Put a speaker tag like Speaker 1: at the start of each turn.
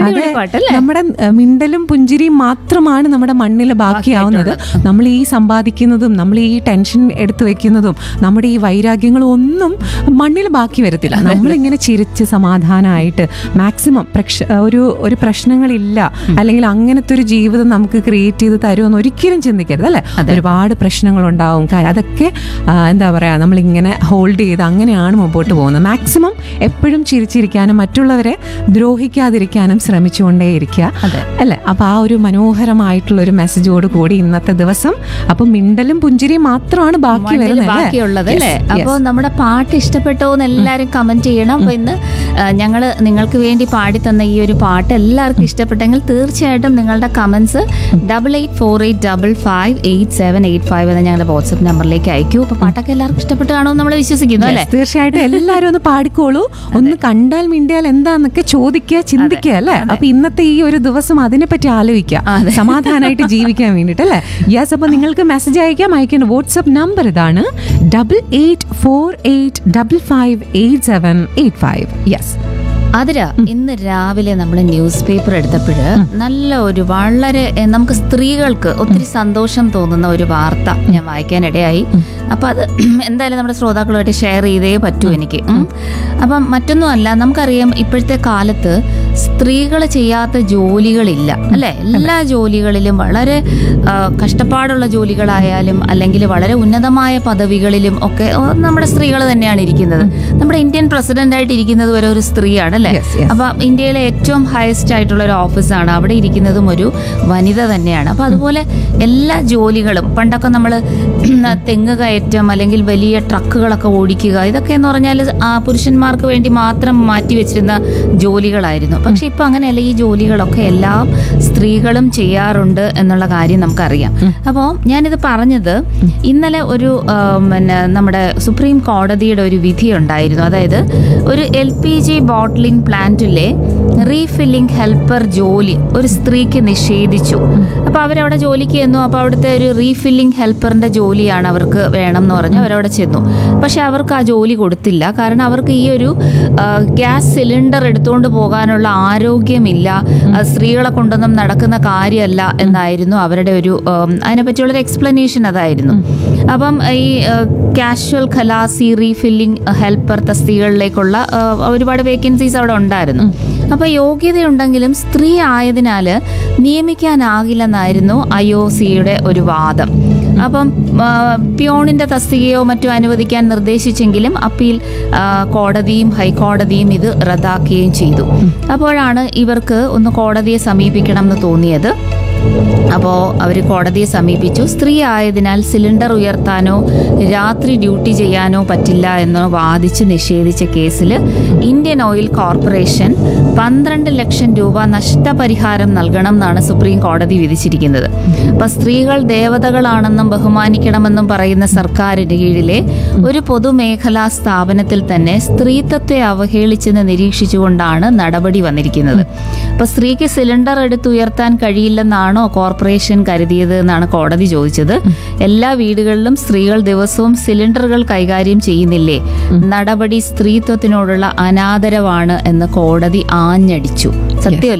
Speaker 1: അടിപൊളി പാട്ടല്ലേ
Speaker 2: നമ്മുടെ ഏഹ്, മിണ്ടലും പുഞ്ചിരിയും മാത്രമാണ് നമ്മുടെ മണ്ണിൽ ബാക്കിയാവുന്നത് നമ്മൾ ഈ സമ്പാദിക്കുന്നതും നമ്മൾ ഈ ടെൻഷൻ എടുത്തു വെക്കുന്നതും നമ്മുടെ ഈ വൈരാഗ്യങ്ങളും ഒന്നും മണ്ണിൽ ബാക്കി വരത്തില്ല നമ്മളിങ്ങനെ ചിരിച്ച് സമാധാനമായിട്ട് മാക്സിമം പ്രക്ഷ ഒരു ഒരു പ്രശ്നങ്ങളില്ല അല്ലെങ്കിൽ അങ്ങനത്തെ ഒരു ജീവിതം നമുക്ക് ക്രിയേറ്റ് ചെയ്ത് തരുമെന്ന് ഒരിക്കലും ചിന്തിക്കരുത് അല്ലേ ഒരുപാട് പ്രശ്നങ്ങളുണ്ടാവും കാ- അതൊക്കെ ആ, എന്താ പറയാ നമ്മളിങ്ങനെ ഹോൾഡ് ചെയ്ത് അങ്ങനെയാണ് മുമ്പോട്ട് പോകുന്നത് മാക്സിമം എപ്പോഴും ചിരിച്ചിരിക്കാനും മറ്റുള്ളവരെ ദ്രോഹിക്കാതിരിക്കാനും ശ്രമിച്ചുകൊണ്ടേയിരിക്കുക അല്ലേ അപ്പൊ ആ ഒരു മനോഹരമായിട്ടുള്ള ഒരു മെസ്സേജോട് കൂടി ഇന്നത്തെ ദിവസം അപ്പൊ മിണ്ടലും പുഞ്ചിരിയും മാത്രമാണ് ബാക്കി
Speaker 1: മണ്ണിൽ
Speaker 2: വരുന്നത്
Speaker 1: ബാക്കിയുള്ളത്
Speaker 2: Yes,
Speaker 1: അല്ലേ
Speaker 2: yes.
Speaker 1: അപ്പോൾ നമ്മുടെ പാട്ട് ഇഷ്ടപ്പെട്ടോ എന്ന് എല്ലാവരും കമന്റ് ചെയ്യണം അപ്പൊ ഇന്ന് ഞങ്ങൾ നിങ്ങൾക്ക് വേണ്ടി പാടി തന്ന ഈ ഒരു പാട്ട് എല്ലാവർക്കും ഇഷ്ടപ്പെട്ടെങ്കിൽ തീർച്ചയായിട്ടും നിങ്ങളുടെ comments double eight four eight double five eight seven eight five എന്ന ഞങ്ങളുടെ വാട്സ്ആപ്പ് നമ്പറിലേക്ക് അയക്കൂ അപ്പൊ പാട്ടൊക്കെ എല്ലാവർക്കും ഇഷ്ടപ്പെട്ട് കാണുമെന്ന് നമ്മൾ വിശ്വസിക്കുന്നു അല്ലേ
Speaker 2: Yes, തീർച്ചയായിട്ടും എല്ലാവരും ഒന്ന് പാടിക്കോളൂ ഒന്ന് കണ്ടാൽ മിണ്ടിയാൽ എന്താന്നൊക്കെ ചോദിക്കുക ചിന്തിക്കുക അല്ലേ അപ്പൊ ഇന്നത്തെ ഈ ഒരു ദിവസം അതിനെപ്പറ്റി ആലോചിക്കുക സമാധാനമായിട്ട് ജീവിക്കാൻ വേണ്ടിട്ട് അല്ലേ യെസ് അപ്പൊ നിങ്ങൾക്ക് മെസ്സേജ് അയക്കാം അയക്കേണ്ട വാട്സ്ആപ്പ് നമ്പർ ഇതാണ് double eight four eight double five eight seven eight five yes
Speaker 1: Athira ഇന്ന് രാവിലെ നമ്മൾ ന്യൂസ് പേപ്പർ എടുത്തപ്പോഴ് നല്ല ഒരു വളരെ എ, നമുക്ക് സ്ത്രീകൾക്ക് ഒത്തിരി സന്തോഷം തോന്നുന്ന ഒരു വാർത്ത ഞാൻ വായിക്കാനിടയായി അപ്പൊ അത് എന്തായാലും നമ്മുടെ ശ്രോതാക്കളുമായിട്ട് ഷെയർ ചെയ്തേ പറ്റൂ എനിക്ക് ഉം. അപ്പം മറ്റൊന്നുമല്ല നമുക്കറിയാം ഇപ്പോഴത്തെ കാലത്ത് സ്ത്രീകൾ ചെയ്യാത്ത ജോലികളില്ല അല്ലെ എല്ലാ ജോലികളിലും വളരെ ആ, കഷ്ടപ്പാടുള്ള ജോലികളായാലും അല്ലെങ്കിൽ വളരെ ഉന്നതമായ പദവികളിലും ഒക്കെ ഓ, നമ്മുടെ സ്ത്രീകൾ തന്നെയാണ് ഇരിക്കുന്നത് നമ്മുടെ ഇന്ത്യൻ പ്രസിഡന്റ് ആയിട്ട് ഇരിക്കുന്നത് വരെ ഒരു സ്ത്രീയാണ് അല്ലെ
Speaker 2: Yes, yes.
Speaker 1: അപ്പൊ ഇന്ത്യയിലെ ഏറ്റവും ഹയസ്റ്റ് ആയിട്ടുള്ള ഒരു ഓഫീസാണ് അവിടെ ഇരിക്കുന്നതും ഒരു വനിത തന്നെയാണ് അപ്പൊ അതുപോലെ എല്ലാ ജോലികളും പണ്ടൊക്കെ നമ്മൾ തെങ്ങ് കയറ്റം അല്ലെങ്കിൽ വലിയ ട്രക്കുകളൊക്കെ ഓടിക്കുക ഇതൊക്കെ എന്ന് പറഞ്ഞാൽ പുരുഷന്മാർക്ക് വേണ്ടി മാത്രം മാറ്റി വെച്ചിരുന്ന ജോലികളായിരുന്നു പക്ഷെ ഇപ്പൊ അങ്ങനെയല്ല ഈ ജോലികളൊക്കെ എല്ലാം സ്ത്രീകളും ചെയ്യാറുണ്ട് എന്നുള്ള കാര്യം നമുക്കറിയാം അപ്പോൾ ഞാനിത് പറഞ്ഞത് ഇന്നലെ ഒരു ആ, പിന്നെ നമ്മുടെ സുപ്രീം കോടതിയുടെ ഒരു വിധി ഉണ്ടായിരുന്നു അതായത് ഒരു എൽ പി ജി ബോട്ട്ലിംഗ് പ്ലാന്റിലെ റീഫില്ലിംഗ് ഹെൽപ്പർ ജോലി ഒരു സ്ത്രീക്ക് നിഷേധിച്ചു അപ്പൊ അവരവിടെ ജോലിക്ക് ചെന്നു അപ്പൊ അവിടുത്തെ ഒരു റീഫില്ലിംഗ് ഹെൽപ്പറിന്റെ ജോലിയാണ് അവർക്ക് വേണം എന്ന് പറഞ്ഞ് അവരവിടെ ചെന്നു പക്ഷെ അവർക്ക് ആ ജോലി കൊടുത്തില്ല കാരണം അവർക്ക് ഈ ഒരു ആ, ഗ്യാസ് സിലിണ്ടർ എടുത്തുകൊണ്ട് പോകാനുള്ള ആരോഗ്യമില്ല അത് സ്ത്രീകളെ കൊണ്ടൊന്നും നടക്കുന്ന കാര്യമല്ല എന്നായിരുന്നു അവരുടെ ഒരു ഉം, അതിനെപ്പറ്റിയുള്ള ഒരു എക്സ്പ്ലനേഷൻ അതായിരുന്നു അപ്പം ഈ കാഷ്വൽ ഖലാസി റീഫില്ലിംഗ് ഹെൽപ്പർ തസ്തികകളിലേക്കുള്ള ആ, ഒരുപാട് വേക്കൻസീസ് അവിടെ ഉണ്ടായിരുന്നു അപ്പൊ യോഗ്യതയുണ്ടെങ്കിലും സ്ത്രീ ആയതിനാൽ നിയമിക്കാനാകില്ലെന്നായിരുന്നു ഐ ഒ സിയുടെ ഒരു വാദം അപ്പം ആ, പിയോണിന്റെ തസ്തികയോ മറ്റോ അനുവദിക്കാൻ നിർദ്ദേശിച്ചെങ്കിലും അപ്പീൽ ആ, കോടതിയും ഹൈക്കോടതിയും ഇത് റദ്ദാക്കുകയും ചെയ്തു അപ്പോഴാണ് ഇവർക്ക് ഒന്ന് കോടതിയെ സമീപിക്കണം എന്ന് തോന്നിയത് അപ്പോൾ അവർ കോടതിയെ സമീപിച്ചു സ്ത്രീ ആയതിനാൽ സിലിണ്ടർ ഉയർത്താനോ രാത്രി ഡ്യൂട്ടി ചെയ്യാനോ പറ്റില്ല എന്ന് വാദിച്ച് നിഷേധിച്ച കേസിൽ ഇന്ത്യൻ ഓയിൽ കോർപ്പറേഷൻ പന്ത്രണ്ട് ലക്ഷം രൂപ നഷ്ടപരിഹാരം നൽകണം എന്നാണ് സുപ്രീം കോടതി വിധിച്ചിരിക്കുന്നത് അപ്പൊ സ്ത്രീകൾ ദേവതകളാണെന്നും ബഹുമാനിക്കണമെന്നും പറയുന്ന സർക്കാരിന് കീഴിലെ ഒരു പൊതുമേഖലാ സ്ഥാപനത്തിൽ തന്നെ സ്ത്രീത്വത്തെ അവഹേളിച്ചെന്ന് നിരീക്ഷിച്ചുകൊണ്ടാണ് നടപടി വന്നിരിക്കുന്നത് അപ്പൊ സ്ത്രീക്ക് സിലിണ്ടർ എടുത്തുയർത്താൻ കഴിയില്ലെന്നാണോ കോർപ്പറേഷൻ കരുതിയത് എന്നാണ് കോടതി ചോദിച്ചത് എല്ലാ വീടുകളിലും സ്ത്രീകൾ ദിവസവും സിലിണ്ടറുകൾ കൈകാര്യം ചെയ്യുന്നില്ലേ നടപടി സ്ത്രീത്വത്തിനോടുള്ള അനാദരവാണ് എന്ന് കോടതി ആഞ്ഞടിച്ചു സത്യമല്ലേ